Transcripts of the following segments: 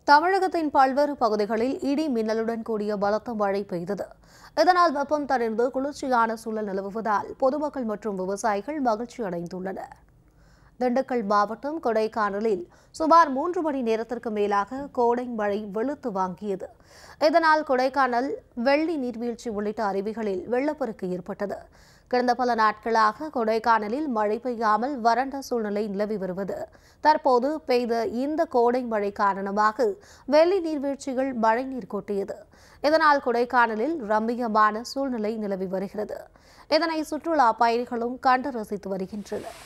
தமிழகத்தின் பல்வேறு பகுதிகளில் இடி மின்னலுடன் கூடிய பலத்த மழை பெய்தது இதனால் வெப்பம் தணிந்து குளிர்ச்சியான சூழல் நிலவுவதால் பொதுமக்கள் மற்றும் விவசாயிகள் மகிழ்ச்சி அடைந்துள்ளனர் திண்டுக்கல் மாவட்டம் கொடைக்கானலில் சுமார் மூன்று மணி நேரத்திற்கு மேலாக கோடை மழை வெளுத்து வாங்கியது இதனால் கொடைக்கானல் வெள்ளி நீர்வீழ்ச்சி உள்ளிட்ட அருவிகளில் வெள்ளப்பெருக்கு ஏற்பட்டது கடந்த பல நாட்களாக கொடைக்கானலில் மழை பெய்யாமல் வறண்ட சூழ்நிலை நிலவி வருவது தற்போது பெய்த இந்த கோடை மழை காரணமாக வெள்ளி நீர்வீழ்ச்சிகள் மழைநீர் கொட்டியது இதனால் கொடைக்கானலில் ரம்மியமான சூழ்நிலை நிலவி வருகிறது இதனை சுற்றுலா பயணிகளும் கண்டு ரசித்து வருகின்றனர்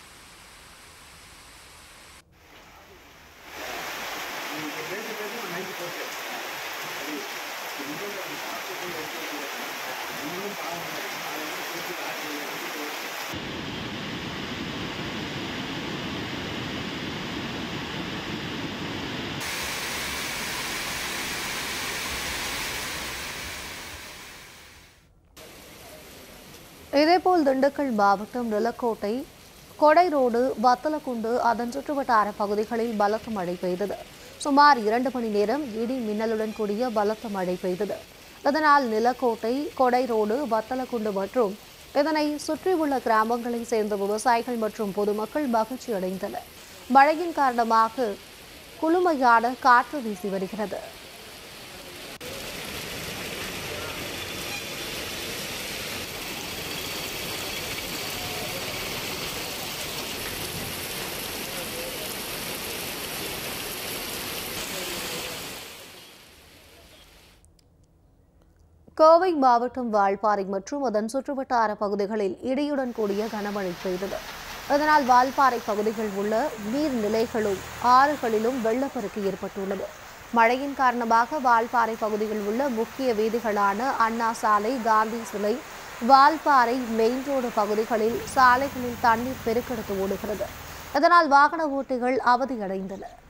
இதேபோல் திண்டுக்கல் மாவட்டம் நிலக்கோட்டை கொடை ரோடு வத்தலக்குண்டு அதன் சுற்றுவட்டார பகுதிகளில் பலத்த மழை பெய்தது சுமார் இரண்டு மணி நேரம் இடி மின்னலுடன் கூடிய பலத்த மழை பெய்தது இதனால் நிலக்கோட்டை கொடை ரோடு வத்தலக்குண்டு மற்றும் இதனை சுற்றியுள்ள கிராமங்களைச் சேர்ந்த விவசாயிகள் மற்றும் பொதுமக்கள் மகிழ்ச்சி அடைந்தனர் மழையின் காரணமாக குளுமையான காற்று வீசி வருகிறது கோவை மாவட்டம் வால்பாறை மற்றும் அதன் சுற்றுவட்டார பகுதிகளில் இடியுடன் கூடிய கனமழை பெய்தது இதனால் வால்பாறை பகுதியில் உள்ள நீர்நிலைகளும் ஆறுகளிலும் வெள்ளப்பெருக்கு ஏற்பட்டுள்ளது மழையின் காரணமாக வால்பாறை பகுதியில் உள்ள முக்கிய வீதிகளான அண்ணா சாலை காந்தி சிலை வால்பாறை மெயின் ரோடு பகுதிகளில் சாலைகளில் தண்ணீர் பெருக்கெடுத்து ஓடுகிறது இதனால் வாகன ஓட்டிகள் அவதியடைந்தனர்